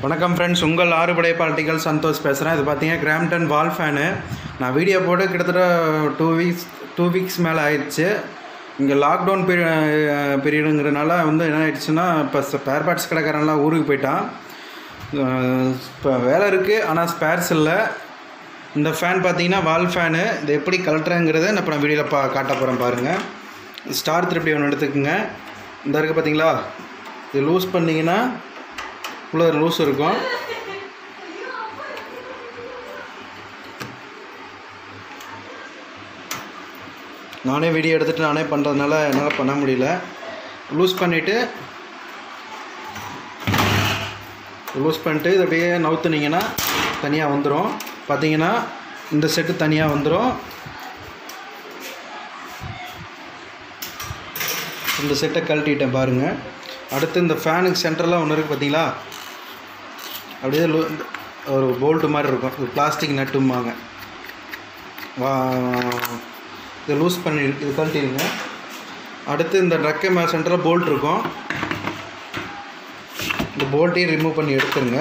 வணக்கம் ஃப்ரெண்ட்ஸ் உங்கள் ஆறுபடை பார்ட்டிகள் சந்தோஷ் பேசுகிறேன் இது பார்த்தீங்கன்னா கிராம்டன் வால் ஃபேனு நான் வீடியோ போட்டு கிட்டத்தட்ட டூ வீக்ஸ் டூ வீக்ஸ் மேலே ஆயிடுச்சு இங்கே லாக்டவுன் பீரிய பீரியடுங்கிறனால வந்து என்ன ஆயிடுச்சுன்னா இப்போ ஸ்பேர் பார்ட்ஸ் கடைக்காரன்லாம் ஊருக்கு போயிட்டான் இப்போ வேலை இருக்குது ஆனால் ஸ்பேர்ஸ் இல்லை இந்த ஃபேன் பார்த்தீங்கன்னா வால் ஃபேனு இது எப்படி கலட்டுறங்கிறத நான் இப்போ நான் வீடியோவில் பா காட்ட போகிறேன் பாருங்கள் ஸ்டார் திருப்பி ஒன்று எடுத்துக்கோங்க இந்த இருக்குது பார்த்தீங்களா இது லூஸ் பண்ணிங்கன்னா உள்ள லூஸ் இருக்கும் நானே வீடியோ எடுத்துகிட்டு நானே பண்ணுறதுனால என்னால் பண்ண முடியல லூஸ் பண்ணிவிட்டு லூஸ் பண்ணிட்டு இது அப்படியே நவுத்துனீங்கன்னா தனியாக வந்துடும் பார்த்தீங்கன்னா இந்த செட்டு தனியாக வந்துடும் இந்த செட்டை கழட்டிட்டேன் பாருங்கள் அடுத்து இந்த ஃபேனுக்கு சென்டரில் ஒன்று இருக்குது பார்த்தீங்களா அப்படியே லூ ஒரு போல்ட்டு மாதிரி இருக்கும் இது பிளாஸ்டிக் நட்டும்பாங்க வா இதை லூஸ் பண்ணி இது கழட்டிடுங்க அடுத்து இந்த ரெக்கை மே சென்டரில் போல்ட் இருக்கும் இந்த போல்ட்டையும் ரிமூவ் பண்ணி எடுத்துருங்க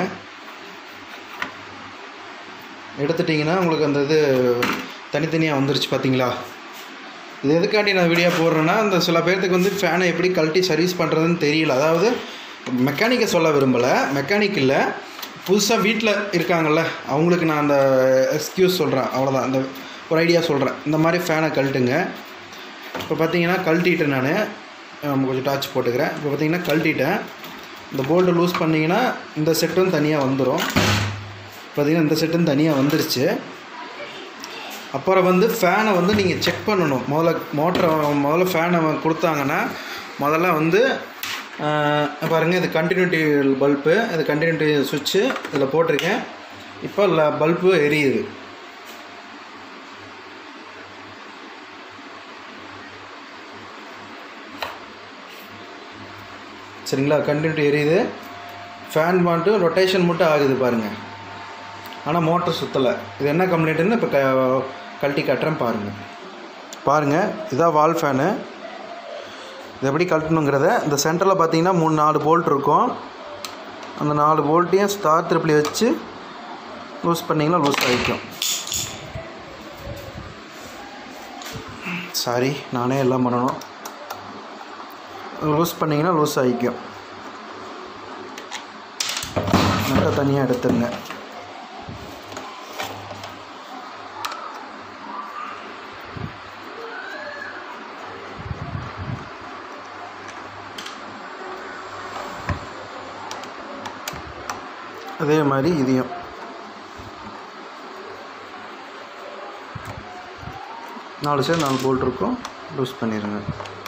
எடுத்துட்டிங்கன்னா உங்களுக்கு அந்த இது தனித்தனியாக வந்துருச்சு பார்த்தீங்களா இது எதுக்காண்டி நான் வீடியோ போடுறேன்னா இந்த சில பேர்த்துக்கு வந்து ஃபேனை எப்படி கழட்டி சர்வீஸ் பண்ணுறதுன்னு தெரியல அதாவது மெக்கானிக்கை சொல்ல விரும்பலை மெக்கானிக் இல்லை புதுசாக வீட்டில் இருக்காங்கள்ல அவங்களுக்கு நான் அந்த எக்ஸ்கியூஸ் சொல்கிறேன் அவ்வளோதான் அந்த ஒரு ஐடியா சொல்கிறேன் இந்த மாதிரி ஃபேனை கழட்டுங்க இப்போ பார்த்தீங்கன்னா கழட்டிட்டேன் நான் கொஞ்சம் டார்ச் போட்டுக்கிறேன் இப்போ பார்த்தீங்கன்னா கழட்டிட்டேன் இந்த போல்டு லூஸ் பண்ணிங்கன்னா இந்த செட்டும் தனியாக வந்துடும் பார்த்தீங்கன்னா இந்த செட்டும் தனியாக வந்துருச்சு அப்புறம் வந்து ஃபேனை வந்து நீங்கள் செக் பண்ணணும் முதல்ல மோட்டரை முதல்ல ஃபேனை கொடுத்தாங்கன்னா முதல்ல வந்து பாருங்கள் இது கண்டினியூட்டி பல்பு இது கண்டினியூட்டி சுவிட்சு இதில் போட்டிருக்கேன் இப்போ பல்பு எரியுது சரிங்களா கண்டினியூட்டி எரியுது ஃபேன் மட்டும் ரொட்டேஷன் மட்டும் ஆகுது பாருங்கள் ஆனால் மோட்டர் சுற்றலை இது என்ன கம்ப்ளைண்ட்டுன்னு இப்போ க கழட்டி காட்டுறேன் பாருங்கள் பாருங்கள் இதான் வால் ஃபேனு இது எப்படி கழட்டணுங்கிறத இந்த சென்டரில் பார்த்தீங்கன்னா மூணு நாலு போல்ட் இருக்கும் அந்த நாலு போல்ட்டையும் ஸ்டார் திருப்பி வச்சு லூஸ் பண்ணிங்கன்னா லூஸ் ஆகிக்கும் சாரி நானே எல்லாம் பண்ணணும் லூஸ் பண்ணிங்கன்னா லூஸ் ஆகிக்கும் நட்டை தனியாக எடுத்துருங்க அதே மாதிரி இதையும் நாலு சைடு நாலு போல்ட் இருக்கும் லூஸ் பண்ணிடுங்க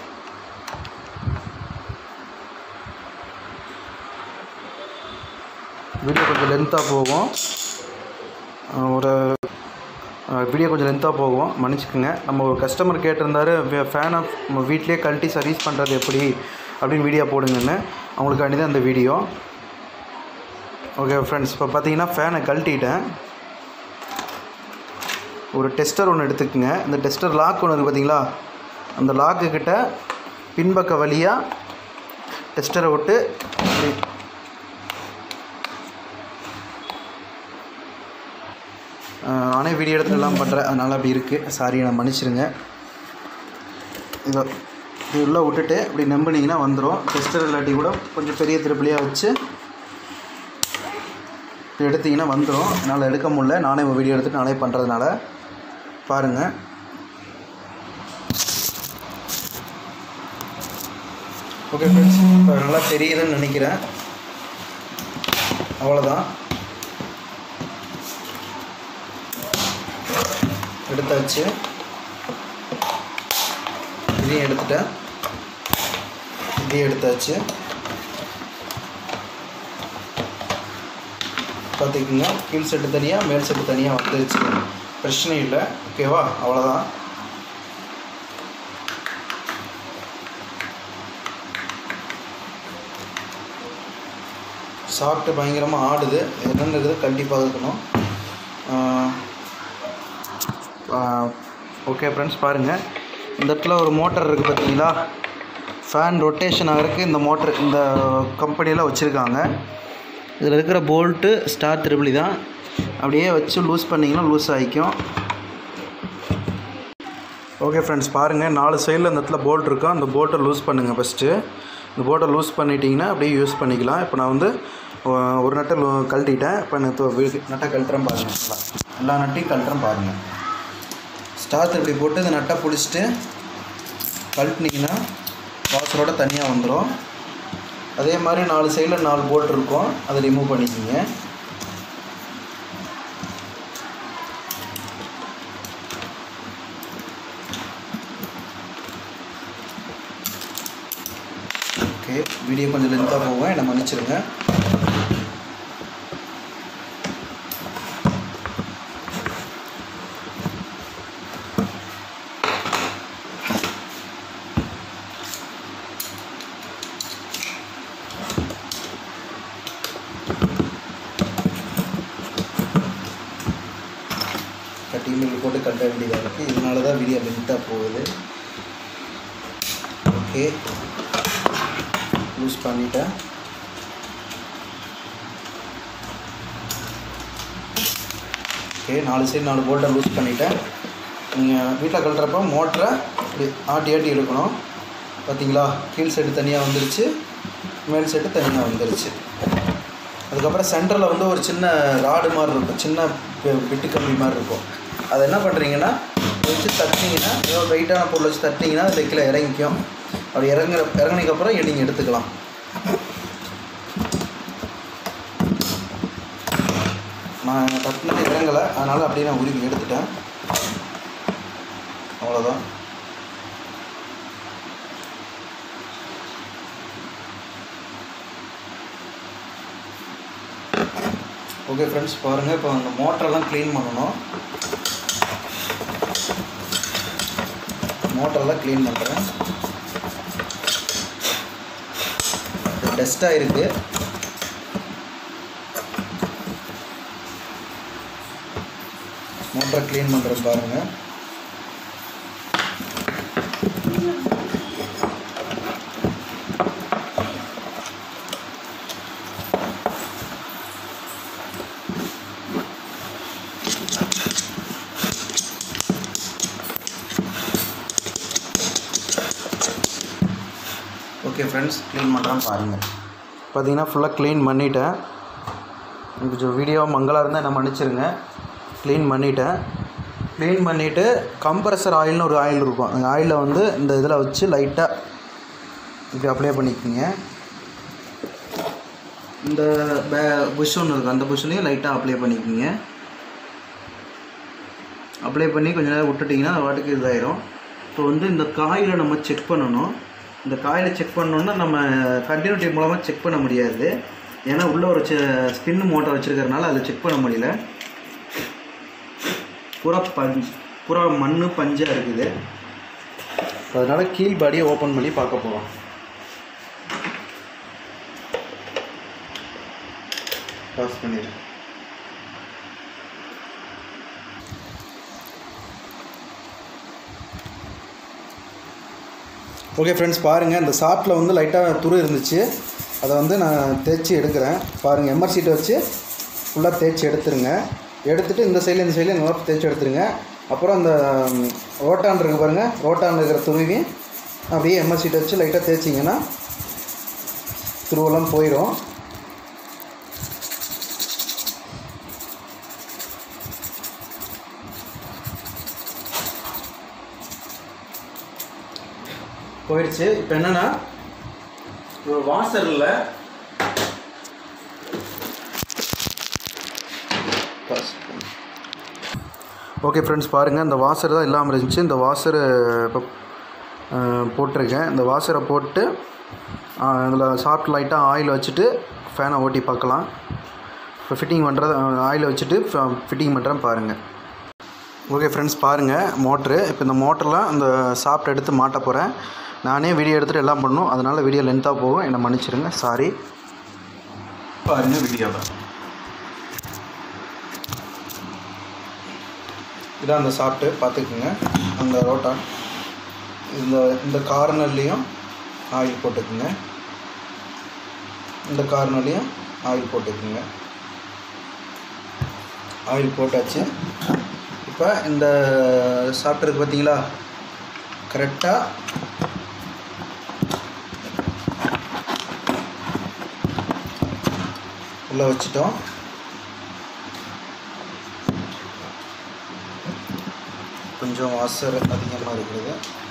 வீடியோ கொஞ்சம் லென்த்தாக போகும் ஒரு வீடியோ கொஞ்சம் லென்த்தாக போகும் மன்னிச்சுக்கோங்க நம்ம ஒரு கஸ்டமர் கேட்டிருந்தாரு ஃபேனை நம்ம வீட்லேயே கழட்டி சர்வீஸ் பண்ணுறது எப்படி அப்படின்னு வீடியோ போடுங்கன்னு அவங்களுக்காண்டி தான் அந்த வீடியோ ஓகே ஃப்ரெண்ட்ஸ் இப்போ பார்த்தீங்கன்னா ஃபேனை கழட்டிட்டேன் ஒரு டெஸ்டர் ஒன்று எடுத்துக்கோங்க இந்த டெஸ்டர் லாக் ஒன்று இருக்குது பார்த்தீங்களா அந்த லாக்கு கிட்ட பின்பக்க வழியாக டெஸ்டரை விட்டு நானே வீடியோ எடுத்துட்டு எல்லாம் பண்ணுறேன் அதனால் அப்படி இருக்குது சாரி நான் மன்னிச்சிருங்க இதோ இது உள்ளே விட்டுட்டு இப்படி நம்பினீங்கன்னா வந்துடும் டெஸ்டர் இல்லாட்டி கூட கொஞ்சம் பெரிய திருப்பிலியாக வச்சு எடுத்திங்கன்னா வந்துடும் என்னால் எடுக்க முடில நானே வீடியோ எடுத்துகிட்டு நானே பண்ணுறதுனால பாருங்கள் ஓகே ஃப்ரெண்ட்ஸ் இப்போ நல்லா தெரியுதுன்னு நினைக்கிறேன் அவ்வளோதான் எடுத்தாச்சு இதையும் எடுத்துட்டேன் இதையும் எடுத்தாச்சு பார்த்துக்குங்க கீழ் செட்டு தனியாக மேல் செட்டு தனியாக வந்துருச்சு பிரச்சனை இல்லை ஓகேவா அவ்வளோதான் சாப்பிட்டு பயங்கரமாக ஆடுது என்னன்றது கண்டிப்பாக இருக்கணும் ஓகே ஃப்ரெண்ட்ஸ் பாருங்கள் இந்த இடத்துல ஒரு மோட்டர் இருக்குது பார்த்தீங்களா ஃபேன் ரொட்டேஷன் ஆகிறதுக்கு இந்த மோட்டர் இந்த கம்பெனியில் வச்சுருக்காங்க இதில் இருக்கிற போல்ட்டு ஸ்டார் திருபிளி தான் அப்படியே வச்சு லூஸ் பண்ணிங்கன்னா லூஸ் ஆகிக்கும் ஓகே ஃப்ரெண்ட்ஸ் பாருங்கள் நாலு சைடில் இந்த இடத்துல போல்ட் இருக்கும் அந்த போல்ட்டை லூஸ் பண்ணுங்கள் ஃபஸ்ட்டு இந்த போல்ட்டை லூஸ் பண்ணிட்டீங்கன்னா அப்படியே யூஸ் பண்ணிக்கலாம் இப்போ நான் வந்து ஒ- ஒரு நட்டை லூ- கழட்டிட்டேன் இப்போ நான் தொ- வி- நட்டை கழட்டுறேன் பாருங்கள் எல்லாம் எல்லா நட்டையும் கழட்டுறேன் பாருங்கள் ஸ்டார்ட் இப்படி போட்டு இந்த நட்டை பிடிச்சிட்டு கழட்டினீங்கன்னா வாசரோட தனியாக வந்துடும் அதே மாதிரி நாலு சைடில் நாலு போல்ட் இருக்கும் அதை ரிமூவ் பண்ணிக்கிங்க ஓகே வீடியோ கொஞ்சம் லென்த்தாக போகும் என்னை மன்னிச்சிருங்க கட்டி மில் போட்டு கட்ட வேண்டியதாக இருக்குது இதனால தான் வீடியோ லென்த்தாக போகுது ஓகே லூஸ் பண்ணிட்டேன் ஓகே நாலு சைடு நாலு போல்ட்டை லூஸ் பண்ணிட்டேன் நீங்கள் வீட்டில் கழட்டுறப்ப மோட்டரை இப்படி ஆட்டி ஆட்டி எடுக்கணும் பார்த்தீங்களா கீழ் சைடு தனியாக வந்துருச்சு மேல் சைடு தனியாக வந்துருச்சு அதுக்கப்புறம் சென்டரில் வந்து ஒரு சின்ன ராடு மாதிரி இருக்கும் சின்ன பெ- பிட்டு கம்பி மாதிரி இருக்கும் அதை என்ன பண்ணுறீங்கன்னா வச்சு தட்டினீங்கன்னா ஏதோ வெயிட்டான பொருள் வச்சு தட்டினீங்கன்னா அது கீழே இறங்கிக்கும் அப்படி இறங்குற இறங்குனதுக்கப்புறம் நீங்கள் எடுத்துக்கலாம் நான் தட்டினது இறங்கலை அதனால் அப்படியே நான் உருவி எடுத்துட்டேன் அவ்வளோதான் ஓகே ஃப்ரெண்ட்ஸ் பாருங்கள் இப்போ அந்த மோட்டரெல்லாம் க்ளீன் பண்ணணும் மோட்டரெல்லாம் க்ளீன் பண்ணுறேன் டஸ்ட்டாக இருக்குது மோட்டரை க்ளீன் பண்ணுறேன் பாருங்கள் ஓகே ஃப்ரெண்ட்ஸ் க்ளீன் பண்ணுறேன் பாருங்கள் பார்த்தீங்கன்னா ஃபுல்லாக க்ளீன் பண்ணிட்டேன் கொஞ்சம் வீடியோ மங்களாக இருந்தால் என்ன மன்னிச்சிருங்க க்ளீன் பண்ணிட்டேன் க்ளீன் பண்ணிவிட்டு கம்ப்ரஸர் ஆயில்னு ஒரு ஆயில் இருக்கும் அந்த ஆயிலை வந்து இந்த இதில் வச்சு லைட்டாக இப்படி அப்ளை பண்ணிக்கோங்க இந்த பே புஷ் ஒன்று இருக்குது அந்த புஷ்லையும் லைட்டாக அப்ளை பண்ணிக்கோங்க அப்ளை பண்ணி கொஞ்ச நேரம் விட்டுட்டிங்கன்னா அது வாட்டுக்கு இதாயிரும் இப்போ வந்து இந்த காயிலை நம்ம செக் பண்ணணும் இந்த காயிலை செக் பண்ணோன்னா நம்ம கண்டினியூட்டி மூலமாக செக் பண்ண முடியாது ஏன்னா உள்ளே ஒரு ஸ்பின் மோட்டர் வச்சுருக்கறனால அதில் செக் பண்ண முடியல பூரா பஞ்சு பூரா மண் பஞ்சாக இருக்குது அதனால் கீழ் பாடியை ஓப்பன் பண்ணி பார்க்க போகிறோம் பாஸ் பண்ணிடு ஓகே ஃப்ரெண்ட்ஸ் பாருங்கள் இந்த சாப்பில் வந்து லைட்டாக துரு இருந்துச்சு அதை வந்து நான் தேய்ச்சி எடுக்கிறேன் பாருங்கள் எம்ஆர் சீட்டை வச்சு ஃபுல்லாக தேய்ச்சி எடுத்துருங்க எடுத்துட்டு இந்த சைடில் இந்த சைடில் நல்லா தேய்ச்சி எடுத்துருங்க அப்புறம் அந்த ம், ரோட்டான் இருக்கு பாருங்கள் ரோட்டான் இருக்கிற துருவி அப்படியே எம்ஆர் சீட்டை வச்சு லைட்டாக தேய்ச்சிங்கன்னா துருவெல்லாம் போயிடும் போயிடுச்சு இப்போ என்னென்னா ஒரு வாசரில் ஓகே ஃப்ரெண்ட்ஸ் பாருங்கள் இந்த வாசர் தான் இல்லாமல் இருந்துச்சு இந்த வாசர் இப்போ அஹ், போட்டிருக்கேன் இந்த வாசரை போட்டு அதில் சாஃப்ட் லைட்டாக ஆயில் வச்சுட்டு ஃபேனை ஓட்டி பார்க்கலாம் இப்போ ஃபிட்டிங் பண்ணுறது ஆயில் வச்சுட்டு ஃபிட்டிங் பண்ணுறேன் பாருங்கள் ஓகே ஃப்ரெண்ட்ஸ் பாருங்கள் மோட்ரு இப்போ இந்த மோட்டர்லாம் இந்த சாஃப்ட் எடுத்து மாட்ட போகிறேன் நானே வீடியோ எடுத்துகிட்டு எல்லாம் பண்ணணும் அதனால் வீடியோ லென்த்தாக போகும் என்னை மன்னிச்சிடுங்க சாரி பாருங்கள் வீடியோ தான் இதான் அந்த சாப்பிட்டு பார்த்துக்குங்க அந்த ரோட்டான் இந்த இந்த கார்னர்லேயும் ஆயில் போட்டுக்குங்க இந்த கார்னர்லேயும் ஆயில் போட்டுக்குங்க ஆயில் போட்டாச்சு இப்போ இந்த சாப்பிட்ருக்கு பார்த்தீங்களா கரெக்டாக உள்ளே வச்சிட்டோம் கொஞ்சம் வாசர் அதிகமாக இருக்குது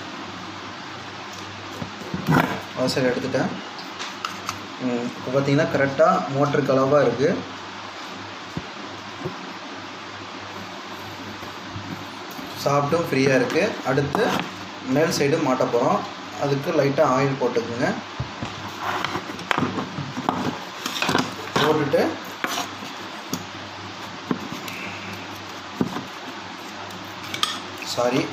வாசர் எடுத்துட்டேன் இப்போ பார்த்தீங்கன்னா கரெக்டாக மோட்டருக்கு அளவாக இருக்குது சாப்பிட்டும் ஃப்ரீயாக இருக்குது அடுத்து மேல் சைடு மாட்ட போகிறோம் அதுக்கு லைட்டாக ஆயில் போட்டுக்குங்க போட்டுட்டு சாரி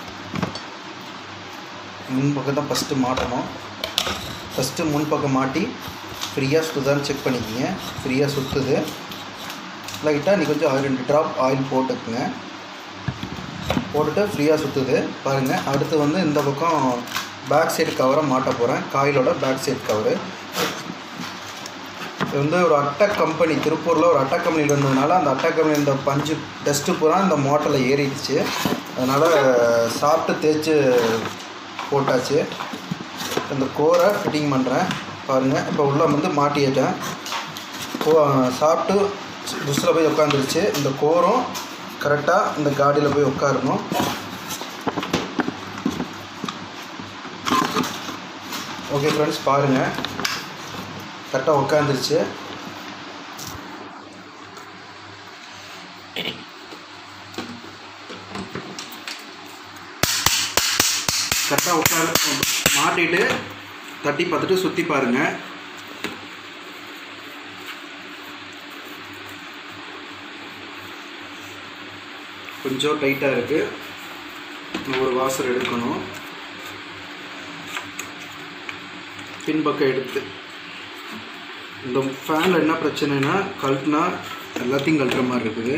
முன் பக்கம் தான் ஃபஸ்ட்டு மாட்டணும் ஃபஸ்ட்டு முன் பக்கம் மாட்டி ஃப்ரீயாக சுற்றுதான்னு செக் பண்ணிக்கிங்க ஃப்ரீயாக சுற்றுது லைட்டாக நீ கொஞ்சம் ஆயில் ரெண்டு ட்ராப் ஆயில் போட்டுக்குங்க போட்டுட்டு ஃப்ரீயாக சுற்றுது பாருங்கள் அடுத்து வந்து இந்த பக்கம் பேக் சைடு கவரை மாட்ட போகிறேன் காயிலோட பேக் சைடு கவரு இது வந்து ஒரு அட்டை கம்பெனி திருப்பூரில் ஒரு அட்டை கம்பெனியில் இருந்ததுனால அந்த அட்டை கம்பெனி இந்த பஞ்சு டஸ்ட்டு பூரா இந்த மோட்டரில் ஏறிடுச்சு அதனால் சாப்பிட்டு தேய்ச்சி போட்டாச்சு இந்த கோரை ஃபிட்டிங் பண்ணுறேன் பாருங்கள் இப்போ உள்ளே வந்து மாட்டிட்டேன் கோ சாப்பிட்டு புஷ்ஷில் போய் உட்காந்துருச்சு இந்த கோரும் கரெக்டாக இந்த காடியில் போய் உட்காரணும் ஓகே ஃப்ரெண்ட்ஸ் பாருங்கள் கரெக்டாக உட்காந்துருச்சு கரெக்டாக உட்கார மாட்டிட்டு தட்டி பார்த்துட்டு சுற்றி பாருங்கள் கொஞ்சம் டைட்டாக இருக்குது ஒரு வாசர் எடுக்கணும் பின்பக்கம் எடுத்து இந்த ஃபேனில் என்ன பிரச்சனைனா கழட்டினா எல்லாத்தையும் கழட்டுற மாதிரி இருக்குது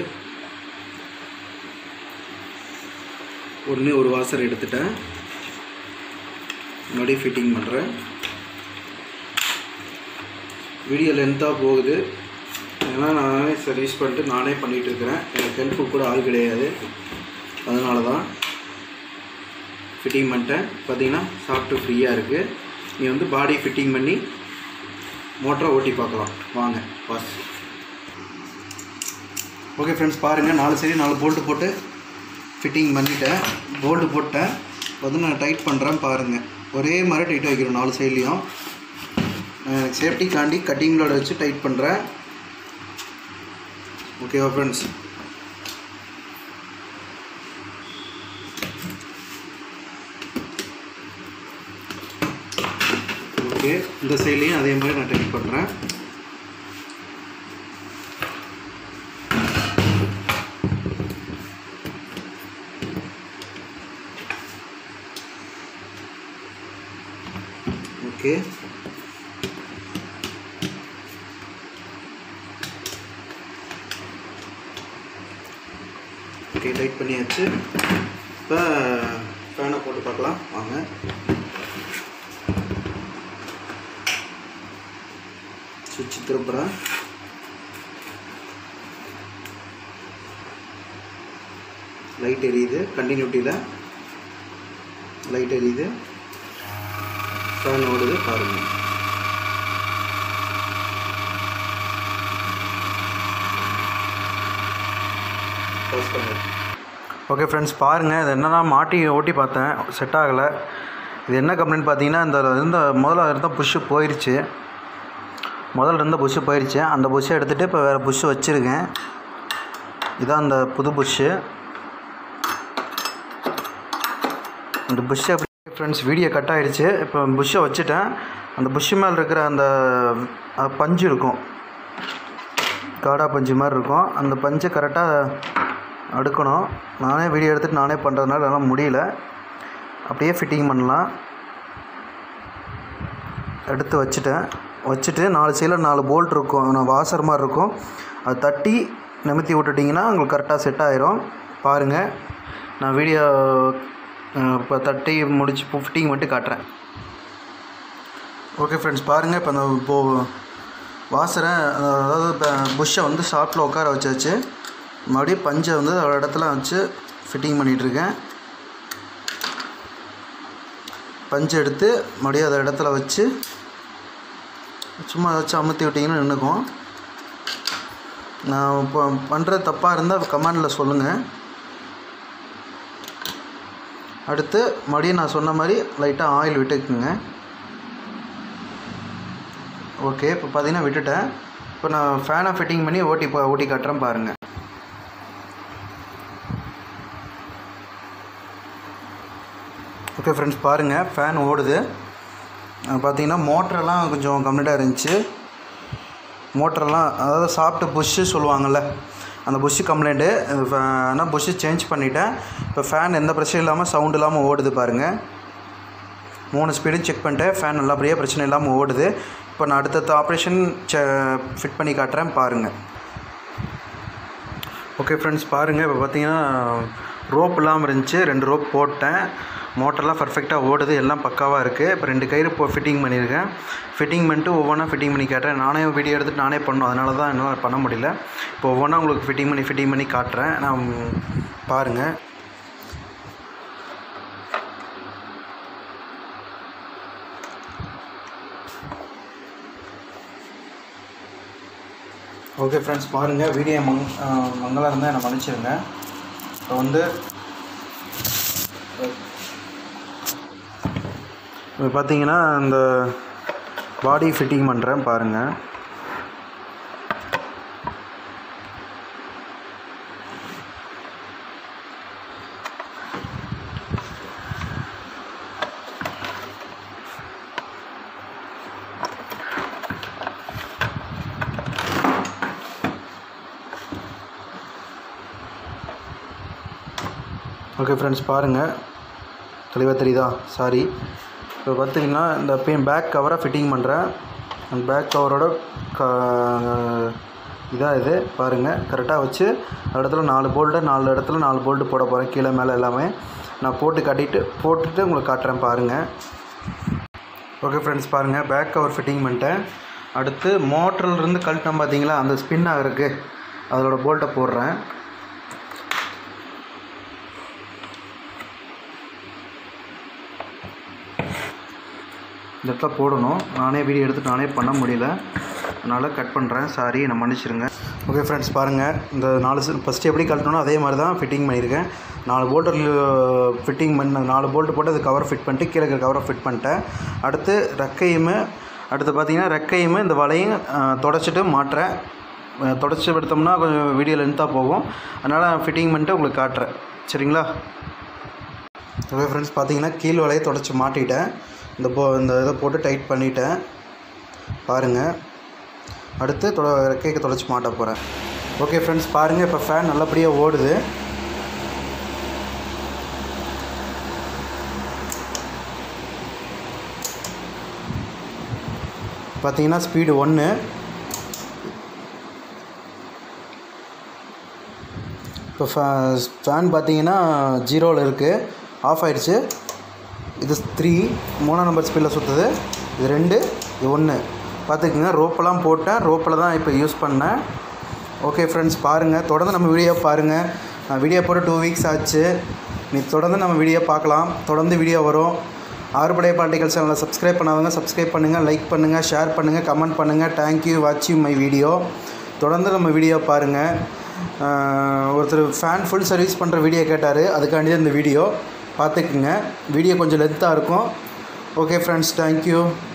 ஒன்று ஒரு வாசர் எடுத்துட்டேன் மறுபடியும் ஃபிட்டிங் பண்ணுறேன் வீடியோ லென்த்தாக போகுது ஏன்னா நானே சர்வீஸ் பண்ணிட்டு நானே பண்ணிகிட்டு இருக்கிறேன் எனக்கு ஹெல்ப்பு கூட ஆள் கிடையாது அதனால தான் ஃபிட்டிங் பண்ணிட்டேன் பார்த்தீங்கன்னா சாஃப்ட்டு ஃப்ரீயாக இருக்குது நீ வந்து பாடி ஃபிட்டிங் பண்ணி மோட்டரை ஓட்டி பார்க்கலாம் வாங்க பாஸ் ஓகே ஃப்ரெண்ட்ஸ் பாருங்கள் நாலு சைடு நாலு போல்ட்டு போட்டு ஃபிட்டிங் பண்ணிட்டேன் போல்ட்டு போட்டேன் வந்து நான் டைட் பண்ணுறேன் பாருங்கள் ஒரே மாதிரி டைட் வைக்கிறேன் நாலு சைட்லேயும் எனக்கு சேஃப்டிக்காண்டி கட்டிங் பிளேட் வச்சு டைட் பண்ணுறேன் ஓகேவா ஃப்ரெண்ட்ஸ் ஓகே இந்த சைட்லேயும் அதே மாதிரி நான் டைட் பண்ணுறேன் ஓகே ஓகே டைட் பண்ணியாச்சு இப்போ ஃபேனை போட்டு பார்க்கலாம் வாங்க சுவிட்ச் திருப்புறேன் லைட் எரியுது கண்டினியூட்டியில் லைட் எரியுது ஃபேன் ஓடுது பாருங்கள் ஓகே ஃப்ரெண்ட்ஸ் பாருங்கள் இது என்னன்னா மாட்டி ஓட்டி பார்த்தேன் செட் ஆகலை இது என்ன கம்ப்ளைண்ட் பார்த்தீங்கன்னா இந்த இருந்த முதல்ல இருந்த புஷ்ஷு போயிடுச்சு முதல்ல இருந்த புஷ்ஷு போயிடுச்சு அந்த புஷ்ஷை எடுத்துகிட்டு இப்போ வேறு புஷ்ஷு வச்சுருக்கேன் இதான் அந்த புது புஷ்ஷு இந்த புஷ்ஷை ஃப்ரெண்ட்ஸ் வீடியோ கட் ஆகிடுச்சு இப்போ புஷ்ஷை வச்சுட்டேன் அந்த புஷ்ஷு மேலே இருக்கிற அந்த அஹ், பஞ்சு இருக்கும் காடா பஞ்சு மாதிரி இருக்கும் அந்த பஞ்சை கரெக்டாக அடுக்கணும் நானே வீடியோ எடுத்துகிட்டு நானே பண்ணுறதுனால என்னால் முடியல அப்படியே ஃபிட்டிங் பண்ணலாம் எடுத்து வச்சுட்டேன் வச்சுட்டு நாலு சைடில் நாலு போல்ட் இருக்கும் நான் வாசர் மாதிரி இருக்கும் அது தட்டி நிமித்தி விட்டுட்டிங்கன்னா உங்களுக்கு கரெக்டாக செட் ஆயிரும் பாருங்கள் நான் வீடியோ இப்போ தட்டி முடிச்சு ஃபிட்டிங் மட்டும் காட்டுறேன் ஓகே ஃப்ரெண்ட்ஸ் பாருங்கள் இப்போ அந்த போ வாசரை அதாவது இப்போ புஷ்ஷை வந்து ஷார்ட்டில் உட்கார வச்சாச்சு மறுபடியும் பஞ்சை வந்து ஒரு இடத்துல வச்சு ஃபிட்டிங் பண்ணிகிட்ருக்கேன் பஞ்சு எடுத்து மறுபடியும் அதை இடத்துல வச்சு சும்மா வச்சு அமுத்தி விட்டிங்கன்னா நின்றுக்கும் நான் இப்போ பண்ணுற தப்பாக இருந்தால் கமெண்டில் சொல்லுங்கள் அடுத்து மறுபடியும் நான் சொன்ன மாதிரி லைட்டாக ஆயில் விட்டுக்குங்க ஓகே இப்போ பார்த்தீங்கன்னா விட்டுட்டேன் இப்போ நான் ஃபேனை ஃபிட்டிங் பண்ணி ஓட்டி பா ஓட்டி காட்டுறேன் பாருங்கள் ஓகே ஃப்ரெண்ட்ஸ் பாருங்கள் ஃபேன் ஓடுது பார்த்தீங்கன்னா மோட்டரெல்லாம் கொஞ்சம் கம்ப்ளீட்டாக இருந்துச்சு மோட்டரெல்லாம் அதாவது சாப்பிட்டு புஷ்ஷு சொல்லுவாங்கள்ல அந்த புஷ்ஷு கம்ப்ளைண்ட்டு ஆனால் புஷ்ஷு சேஞ்ச் பண்ணிட்டேன் இப்போ ஃபேன் எந்த பிரச்சனையும் இல்லாமல் சவுண்ட் இல்லாமல் ஓடுது பாருங்கள் மூணு ஸ்பீடும் செக் பண்ணிட்டேன் ஃபேன் நல்லபடியாக பிரச்சனை இல்லாமல் ஓடுது இப்போ நான் அடுத்தடுத்த ஆப்ரேஷன் செ ஃபிட் பண்ணி காட்டுறேன் பாருங்கள் ஓகே ஃப்ரெண்ட்ஸ் பாருங்கள் இப்போ பார்த்தீங்கன்னா ரோப் இல்லாமல் இருந்துச்சு ரெண்டு ரோப் போட்டேன் மோட்டர்லாம் பர்ஃபெக்டாக ஓடுது எல்லாம் பக்காவாக இருக்குது இப்போ ரெண்டு கயிறு இப்போ ஃபிட்டிங் பண்ணியிருக்கேன் ஃபிட்டிங் பண்ணிட்டு ஒவ்வொன்றா ஃபிட்டிங் பண்ணி காட்டுறேன் நானே வீடியோ எடுத்துட்டு நானே பண்ணோம் அதனால தான் என்னால் பண்ண முடியல இப்போ ஒவ்வொன்றா உங்களுக்கு ஃபிட்டிங் பண்ணி ஃபிட்டிங் பண்ணி காட்டுறேன் நான் பாருங்கள் ஓகே ஃப்ரெண்ட்ஸ் பாருங்கள் வீடியோ மங் மங்களாக இருந்தால் என்னை மன்னிச்சிருங்க இப்போ வந்து இப்போ பார்த்தீங்கன்னா இந்த பாடி ஃபிட்டிங் பண்ணுறேன் பாருங்கள் ஓகே ஃப்ரெண்ட்ஸ் பாருங்கள் தெளிவாக தெரியுதா சாரி இப்போ பார்த்தீங்கன்னா இந்த பெயின் பேக் கவரை ஃபிட்டிங் பண்ணுறேன் அந்த பேக் கவரோட க இதாக இது பாருங்கள் கரெக்டாக வச்சு அந்த இடத்துல நாலு போல்ட்டு நாலு இடத்துல நாலு போல்ட்டு போட போகிறேன் கீழே மேலே எல்லாமே நான் போட்டு கட்டிட்டு போட்டுட்டு உங்களுக்கு காட்டுறேன் பாருங்கள் ஓகே ஃப்ரெண்ட்ஸ் பாருங்கள் பேக் கவர் ஃபிட்டிங் பண்ணிட்டேன் அடுத்து மோட்டர்லேருந்து கழட்டம் பார்த்தீங்களா அந்த ஸ்பின் ஆகிறதுக்கு அதோட போல்ட்டை போடுறேன் இந்த இடத்துல போடணும் நானே வீடியோ எடுத்து நானே பண்ண முடியல அதனால் கட் பண்ணுறேன் சாரி நான் மன்னிச்சிருங்க ஓகே ஃப்ரெண்ட்ஸ் பாருங்கள் இந்த நாலு ஃபஸ்ட்டு எப்படி கழட்டணும் அதே மாதிரி தான் ஃபிட்டிங் பண்ணியிருக்கேன் நாலு போல்ட்டு ஃபிட்டிங் பண்ண நாலு போல்ட்டு போட்டு அது கவர் ஃபிட் பண்ணிட்டு கீழே இருக்கிற கவரை ஃபிட் பண்ணிட்டேன் அடுத்து ரெக்கையுமே அடுத்து பார்த்தீங்கன்னா ரெக்கையுமே இந்த வலையும் தொடச்சிட்டு மாட்டுறேன் தொடச்சி எடுத்தோம்னா கொஞ்சம் வீடியோ லென்த்தாக போகும் அதனால் ஃபிட்டிங் பண்ணிட்டு உங்களுக்கு காட்டுறேன் சரிங்களா ஓகே ஃப்ரெண்ட்ஸ் பார்த்தீங்கன்னா கீழ் வலையை தொடச்சி மாட்டிட்டேன் இந்த போ இந்த இதை போட்டு டைட் பண்ணிட்டேன் பாருங்கள் அடுத்து தொ ரெக்கைக்கு தொடச்சி மாட்ட போகிறேன் ஓகே ஃப்ரெண்ட்ஸ் பாருங்கள் இப்போ ஃபேன் நல்லபடியாக ஓடுது பார்த்தீங்கன்னா ஸ்பீடு ஒன்று இப்போ ஃபேன் பார்த்தீங்கன்னா ஜீரோவில் இருக்குது ஆஃப் ஆயிடுச்சு இது த்ரீ மூணாம் நம்பர் ஸ்பீடில் சுற்றுது இது ரெண்டு இது ஒன்று பார்த்துக்குங்க ரோப்பெல்லாம் போட்டேன் ரோப்பில் தான் இப்போ யூஸ் பண்ணேன் ஓகே ஃப்ரெண்ட்ஸ் பாருங்கள் தொடர்ந்து நம்ம வீடியோ பாருங்கள் நான் வீடியோ போட்டு டூ வீக்ஸ் ஆச்சு நீ தொடர்ந்து நம்ம வீடியோ பார்க்கலாம் தொடர்ந்து வீடியோ வரும் ஆறுபடைய பாட்டிகள் சேனலை சப்ஸ்கிரைப் பண்ணாதவங்க சப்ஸ்கிரைப் பண்ணுங்கள் லைக் பண்ணுங்கள் ஷேர் பண்ணுங்கள் கமெண்ட் பண்ணுங்கள் தேங்க்யூ வாட்சிங் மை வீடியோ தொடர்ந்து நம்ம வீடியோ பாருங்கள் ஒருத்தர் ஃபேன் ஃபுல் சர்வீஸ் பண்ணுற வீடியோ கேட்டார் அதுக்காண்டி தான் இந்த வீடியோ பார்த்துக்குங்க வீடியோ கொஞ்சம் லென்த்தாக இருக்கும் ஓகே ஃப்ரெண்ட்ஸ் தேங்க்யூ